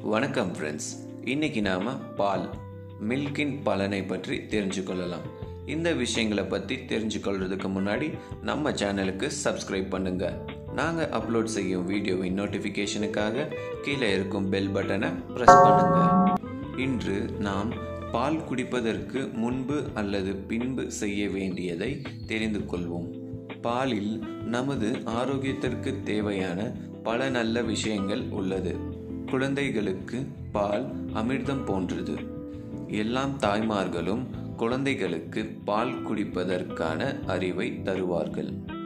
வணக்கம் ஃப்ரெண்ட்ஸ் இன்னைக்கு நாம பால் மில்கின் பலனை பற்றி தெரிஞ்சு கொள்ளலாம் இந்த விஷயங்களை பற்றி தெரிஞ்சு கொள்றதுக்கு முன்னாடி நம்ம சேனலுக்கு சப்ஸ்கிரைப் பண்ணுங்க நாங்கள் அப்லோட் செய்யும் வீடியோவின் நோட்டிஃபிகேஷனுக்காக கீழே இருக்கும் பெல் பட்டனை ப்ரெஸ் பண்ணுங்க இன்று நாம் பால் குடிப்பதற்கு முன்பு அல்லது பின்பு செய்ய வேண்டியதை தெரிந்து கொள்வோம் பாலில் நமது ஆரோக்கியத்திற்கு தேவையான பல நல்ல விஷயங்கள் உள்ளது குழந்தைகளுக்கு பால் அமிர்தம் போன்றது எல்லாம் தாய்மார்களும் குழந்தைகளுக்கு பால் குடிப்பதற்கான அறிவை தருவார்கள்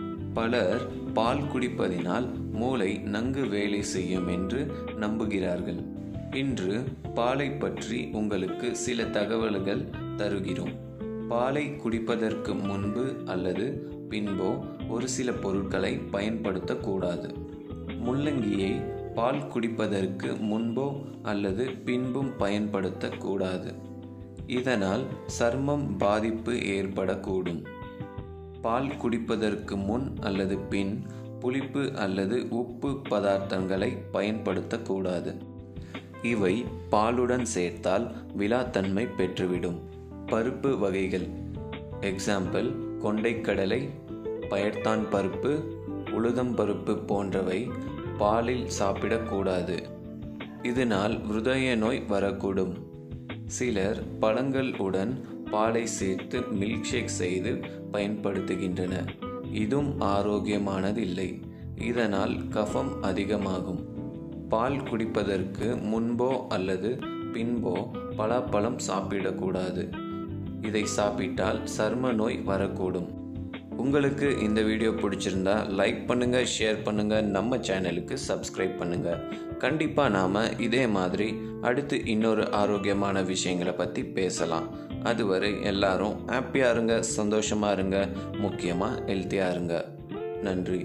பலர் பால் குடிப்பதினால் மூளை நன்கு வேலை செய்யும் என்று நம்புகிறார்கள் இன்று பாலை பற்றி உங்களுக்கு சில தகவல்கள் தருகிறோம் பாலை குடிப்பதற்கு முன்பு அல்லது பின்போ ஒரு சில பொருட்களை பயன்படுத்தக்கூடாது முள்ளங்கியை பால் குடிப்பதற்கு முன்போ அல்லது பின்பும் பயன்படுத்தக்கூடாது இதனால் சர்மம் பாதிப்பு ஏற்படக்கூடும் பால் குடிப்பதற்கு முன் அல்லது பின் புளிப்பு அல்லது உப்பு பதார்த்தங்களை பயன்படுத்தக்கூடாது இவை பாலுடன் சேர்த்தால் விழாத்தன்மை பெற்றுவிடும் பருப்பு வகைகள் எக்ஸாம்பிள் கொண்டைக்கடலை பயர்த்தான் பருப்பு உளுதம் பருப்பு போன்றவை பாலில் சாப்பிடக்கூடாது இதனால் ஹிருதய நோய் வரக்கூடும் சிலர் பழங்கள் உடன் பாலை சேர்த்து மில்க் ஷேக் செய்து பயன்படுத்துகின்றனர் இதுவும் ஆரோக்கியமானதில்லை இதனால் கஃபம் அதிகமாகும் பால் குடிப்பதற்கு முன்போ அல்லது பின்போ பலாப்பழம் சாப்பிடக்கூடாது இதை சாப்பிட்டால் சர்ம நோய் வரக்கூடும் உங்களுக்கு இந்த வீடியோ பிடிச்சிருந்தா லைக் பண்ணுங்க ஷேர் பண்ணுங்க நம்ம சேனலுக்கு சப்ஸ்கிரைப் பண்ணுங்க கண்டிப்பாக நாம் இதே மாதிரி அடுத்து இன்னொரு ஆரோக்கியமான விஷயங்களை பற்றி பேசலாம் அதுவரை எல்லாரும் ஹாப்பியாக இருங்க சந்தோஷமாக இருங்க முக்கியமாக ஹெல்த்தியாக இருங்க நன்றி